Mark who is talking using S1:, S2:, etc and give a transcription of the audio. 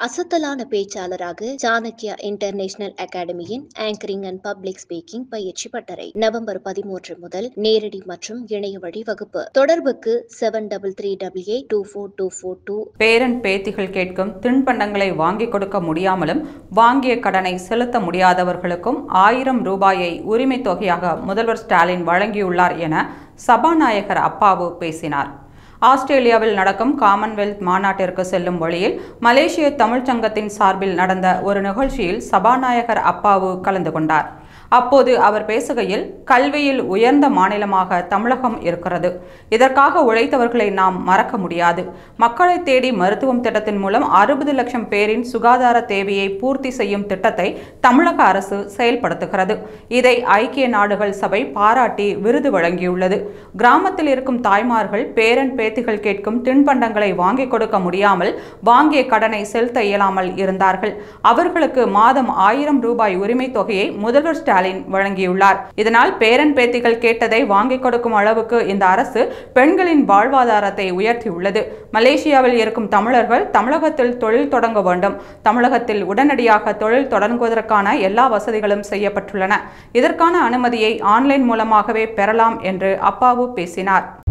S1: அசத்தலான பேச்சாளராக சாணக்யா இன்டர்நேஷனல் அகாடமியின் ஆங்கரிங் அண்ட் பப்ளிக் ஸ்பீக்கிங் பயிற்சி பட்டறை நவம்பர் பதிமூன்று முதல் நேரடி மற்றும் இணைய வழி வகுப்பு தொடர்புக்கு seven double three double eight two four two four two
S2: பேரன் பேத்திகள் கேட்கும் தின்பண்டங்களை வாங்கிக் கொடுக்க முடியாமலும் வாங்கிய கடனை செலுத்த முடியாதவர்களுக்கும் ஆயிரம் ரூபாயை உரிமைத் தொகையாக முதல்வர் ஸ்டாலின் வழங்கியுள்ளார் என சபாநாயகர் அப்பாவு பேசினார் ஆஸ்திரேலியாவில் நடக்கும் காமன்வெல்த் மாநாட்டிற்கு செல்லும் வழியில் மலேசிய தமிழ்ச் சங்கத்தின் சார்பில் நடந்த ஒரு நிகழ்ச்சியில் சபாநாயகர் அப்பாவு கலந்து கொண்டார் அப்போது அவர் பேசுகையில் கல்வியில் உயர்ந்த மாநிலமாக தமிழகம் இருக்கிறது இதற்காக உழைத்தவர்களை நாம் மறக்க முடியாது மக்களை தேடி மருத்துவம் திட்டத்தின் மூலம் அறுபது லட்சம் பேரின் சுகாதார தேவையை பூர்த்தி செய்யும் திட்டத்தை தமிழக அரசு செயல்படுத்துகிறது இதை ஐக்கிய நாடுகள் சபை பாராட்டி விருது வழங்கியுள்ளது கிராமத்தில் இருக்கும் தாய்மார்கள் பேரன் பேத்திகள் கேட்கும் தின்பண்டங்களை வாங்கிக் கொடுக்க முடியாமல் வாங்கிய கடனை செலுத்த இயலாமல் இருந்தார்கள் அவர்களுக்கு மாதம் ஆயிரம் ரூபாய் உரிமைத் தொகையை முதல்வர் ஸ்டாலின் வழங்கியுள்ளார் இதனால் பேரன் பேத்திகள் கேட்டதை வாங்கிக் கொடுக்கும் அளவுக்கு இந்த அரசு பெண்களின் வாழ்வாதாரத்தை உயர்த்தியுள்ளது மலேசியாவில் இருக்கும் தமிழர்கள் தமிழகத்தில் தொழில் தொடங்க வேண்டும் தமிழகத்தில் உடனடியாக தொழில் தொடங்குவதற்கான எல்லா வசதிகளும் செய்யப்பட்டுள்ளன இதற்கான அனுமதியை ஆன்லைன் மூலமாகவே பெறலாம் என்று அப்பாவு பேசினார்